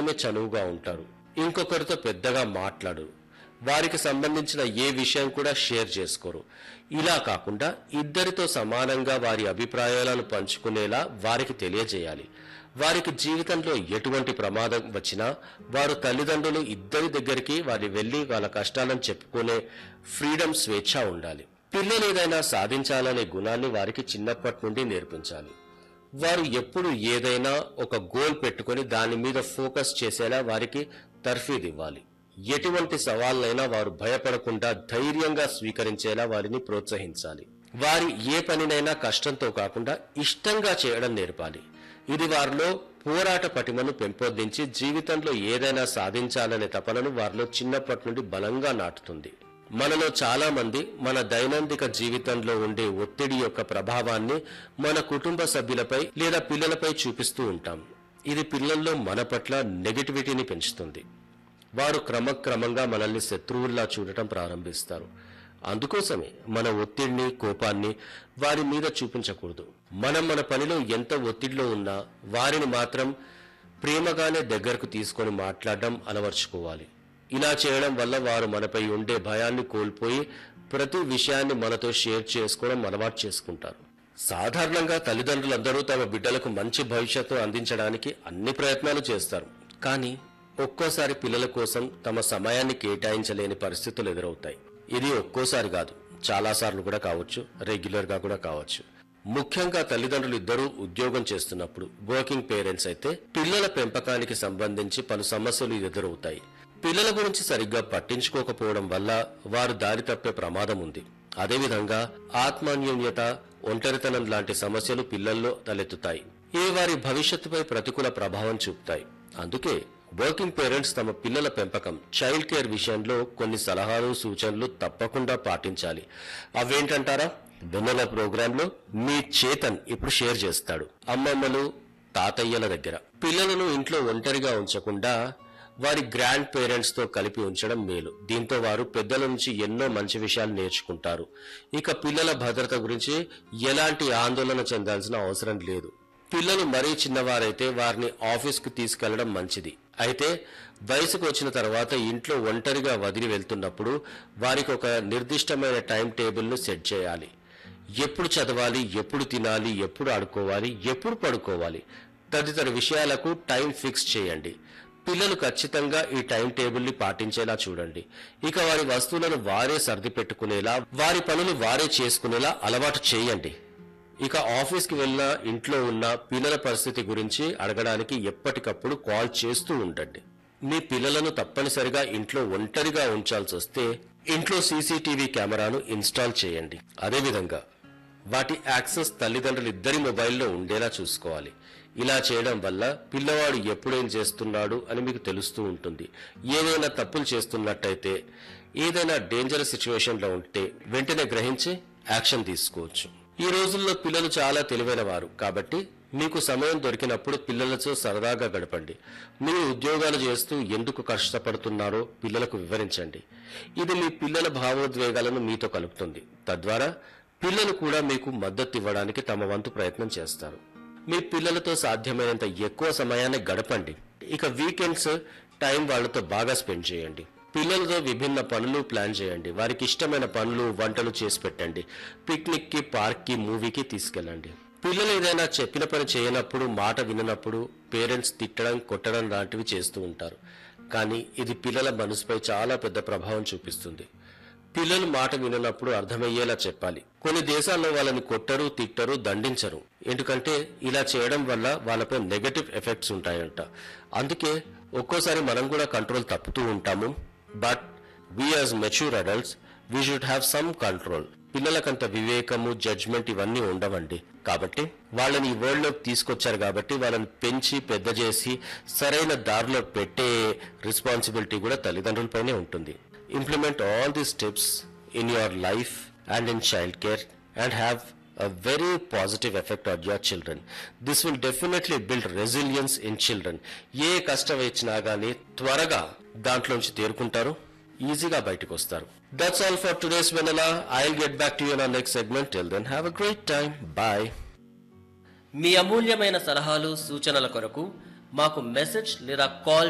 మాత్రమే చనువుగా ఉంటారు ఇంకొకరితో పెద్దగా మాట్లాడరు వారికి సంబంధించిన ఏ విషయం కూడా షేర్ చేసుకోరు ఇలా కాకుండా ఇద్దరితో సమానంగా వారి అభిప్రాయాలను పంచుకునేలా వారికి తెలియజేయాలి వారికి జీవితంలో ఎటువంటి ప్రమాదం వచ్చినా వారు తల్లిదండ్రులు ఇద్దరి దగ్గరికి వారి వెళ్లి వాళ్ళ కష్టాలను చెప్పుకునే ఫ్రీడమ్ స్వేచ్ఛ ఉండాలి పిల్లలు ఏదైనా సాధించాలనే గుణాన్ని వారికి చిన్నప్పటి నుండి నేర్పించాలి వారు ఎప్పుడు ఏదైనా ఒక గోల్ పెట్టుకొని దాని మీద ఫోకస్ చేసేలా వారికి తర్ఫీదు ఇవ్వాలి ఎటువంటి సవాళ్ళైనా వారు భయపడకుండా ధైర్యంగా స్వీకరించేలా వారిని ప్రోత్సహించాలి వారి ఏ పనినైనా కష్టంతో కాకుండా ఇష్టంగా చేయడం నేర్పాలి ఇది వారిలో పోరాట పటిమను పెంపొందించి జీవితంలో ఏదైనా సాధించాలనే తపనను వారిలో చిన్నప్పటి నుండి బలంగా నాటుతుంది మనలో చాలా మంది మన దైనందిక జీవితంలో ఉండే ఒత్తిడి యొక్క ప్రభావాన్ని మన కుటుంబ సభ్యులపై లేదా పిల్లలపై చూపిస్తూ ఉంటాం ఇది పిల్లల్లో మన పట్ల నెగటివిటీని పెంచుతుంది వారు క్రమక్రమంగా మనల్ని శత్రువుల్లా చూడటం ప్రారంభిస్తారు అందుకోసమే మన ఒత్తిడిని కోపాన్ని వారి మీద చూపించకూడదు మనం మన పనిలో ఎంత ఒత్తిడిలో ఉన్నా వారిని మాత్రం ప్రేమగానే దగ్గరకు తీసుకొని మాట్లాడడం అలవర్చుకోవాలి ఇలా చేయడం వల్ల వారు మనపై ఉండే భయాన్ని కోల్పోయి ప్రతి విషయాన్ని మనతో షేర్ చేసుకోవడం అలవాటు చేసుకుంటారు సాధారణంగా తల్లిదండ్రులందరూ తమ బిడ్డలకు మంచి భవిష్యత్తు అందించడానికి అన్ని ప్రయత్నాలు చేస్తారు కానీ ఒక్కోసారి పిల్లల కోసం తమ సమయాన్ని కేటాయించలేని పరిస్థితులు ఎదురవుతాయి ఇది ఒక్కోసారి కాదు చాలాసార్లు కూడా కావచ్చు రెగ్యులర్ గా కూడా కావచ్చు ముఖ్యంగా తల్లిదండ్రులు ఇద్దరూ ఉద్యోగం చేస్తున్నప్పుడు వర్కింగ్ పేరెంట్స్ అయితే పిల్లల పెంపకానికి సంబంధించి పలు సమస్యలు ఎదురవుతాయి పిల్లల గురించి సరిగ్గా పట్టించుకోకపోవడం వల్ల వారు దారి తప్పే ప్రమాదం ఉంది అదేవిధంగా ఆత్మాన్యోన్యత ఒంటరితనం లాంటి సమస్యలు పిల్లల్లో తలెత్తుతాయి ఇవి వారి భవిష్యత్తుపై ప్రతికూల ప్రభావం చూపుతాయి అందుకే వర్కింగ్ పేరెంట్స్ తమ పిల్లల పెంపకం చైల్డ్ కేర్ విషయంలో కొన్ని సలహాలు సూచనలు తప్పకుండా పాటించాలి అవేంటంటారా వెన్నెల ప్రోగ్రాంలో మీ చేతన్ ఇప్పుడు షేర్ చేస్తాడు అమ్మమ్మలు తాతయ్యల దగ్గర పిల్లలను ఇంట్లో ఒంటరిగా ఉంచకుండా వారి గ్రాండ్ పేరెంట్స్ తో కలిపి ఉంచడం మేలు దీంతో వారు పెద్దల నుంచి ఎన్నో మంచి విషయాలు నేర్చుకుంటారు ఇక పిల్లల భద్రత గురించి ఎలాంటి ఆందోళన చెందాల్సిన అవసరం లేదు పిల్లలు మరీ చిన్నవారైతే వారిని ఆఫీస్కు తీసుకెళ్లడం మంచిది అయితే వయసుకు వచ్చిన తర్వాత ఇంట్లో ఒంటరిగా వదిలి వెళ్తున్నప్పుడు వారికి ఒక నిర్దిష్టమైన టైం టేబుల్ను సెట్ చేయాలి ఎప్పుడు చదవాలి ఎప్పుడు తినాలి ఎప్పుడు ఆడుకోవాలి ఎప్పుడు పడుకోవాలి తదితర విషయాలకు టైం ఫిక్స్ చేయండి పిల్లలు ఖచ్చితంగా ఈ టైం టేబుల్ని పాటించేలా చూడండి ఇక వారి వస్తువులను వారే సర్ది పెట్టుకునేలా వారి పనులు వారే చేసుకునేలా అలవాటు చేయండి ఇక ఆఫీస్కి వెళ్ళిన ఇంట్లో ఉన్న పిల్లల పరిస్థితి గురించి అడగడానికి ఎప్పటికప్పుడు కాల్ చేస్తూ ఉండండి మీ పిల్లలను తప్పనిసరిగా ఇంట్లో ఒంటరిగా ఉంచాల్సి వస్తే ఇంట్లో సీసీటీవీ కెమెరాను ఇన్స్టాల్ చేయండి అదేవిధంగా వాటి యాక్సెస్ తల్లిదండ్రులు ఇద్దరి మొబైల్లో ఉండేలా చూసుకోవాలి ఇలా చేయడం వల్ల పిల్లవాడు ఎప్పుడేం చేస్తున్నాడు అని మీకు తెలుస్తూ ఉంటుంది ఏదైనా తప్పులు చేస్తున్నట్టయితే ఏదైనా డేంజర్ సిచ్యువేషన్లో ఉంటే వెంటనే గ్రహించి యాక్షన్ తీసుకోవచ్చు ఈ రోజుల్లో పిల్లలు చాలా తెలివైన వారు కాబట్టి మీకు సమయం దొరికినప్పుడు పిల్లలతో సరదాగా గడపండి మీరు ఉద్యోగాలు చేస్తూ ఎందుకు కష్టపడుతున్నారో పిల్లలకు వివరించండి ఇది మీ పిల్లల భావోద్వేగాలను మీతో కలుపుతుంది తద్వారా పిల్లలు కూడా మీకు మద్దతు ఇవ్వడానికి తమ వంతు ప్రయత్నం చేస్తారు మీ పిల్లలతో సాధ్యమైనంత ఎక్కువ సమయాన్ని గడపండి ఇక వీకెండ్స్ టైం వాళ్ళతో బాగా స్పెండ్ చేయండి పిల్లలతో విభిన్న పనులు ప్లాన్ చేయండి వారికి ఇష్టమైన పనులు వంటలు చేసి పెట్టండి పిక్నిక్ కి పార్క్ కి మూవీకి తీసుకెళ్ళండి పిల్లలు ఏదైనా చెప్పిన పని చేయనప్పుడు మాట విననప్పుడు పేరెంట్స్ తిట్టడం కొట్టడం లాంటివి చేస్తూ ఉంటారు కానీ ఇది పిల్లల మనసుపై చాలా పెద్ద ప్రభావం చూపిస్తుంది పిల్లలు మాట విననప్పుడు అర్థమయ్యేలా చెప్పాలి కొన్ని దేశాల్లో వాళ్ళని కొట్టరు తిట్టరు దండించరు ఎందుకంటే ఇలా చేయడం వల్ల వాళ్ళపై నెగటివ్ ఎఫెక్ట్స్ ఉంటాయంట అందుకే ఒక్కోసారి మనం కూడా కంట్రోల్ తప్పుతూ ఉంటాము but we as mature adults we should have some control పిల్లలకంత వివేకము జడ్జ్మెంట్ ఇవన్నీ ఉండవండి కాబట్టి వాళ్ళని ఈ వరల్డ్ లోకి తీసుకొచ్చారు కాబట్టి వాళ్ళని పెంచి పెద్ద చేసి సరైన దారిలో పెట్టే రెస్పాన్సిబిలిటీ కూడా తల్లిదండ్రులపైనే ఉంటుంది implement all the steps in your life and in child care and have a very positive effect on your children. This will definitely build resilience in children. ఏ కష్టం వచ్చినా గానీ త్వరగా దాంట్లోంచి తేరుకుంటారు ఈజీగా బయటకు వస్తారు దట్స్ ఆల్ ఫర్ టుడేస్ వెనలా I get back to you నా next segment till then have a great time bye మీ అమూల్యమైన సలహాలు సూచనల కొరకు మాకు మెసేజ్ లేదా కాల్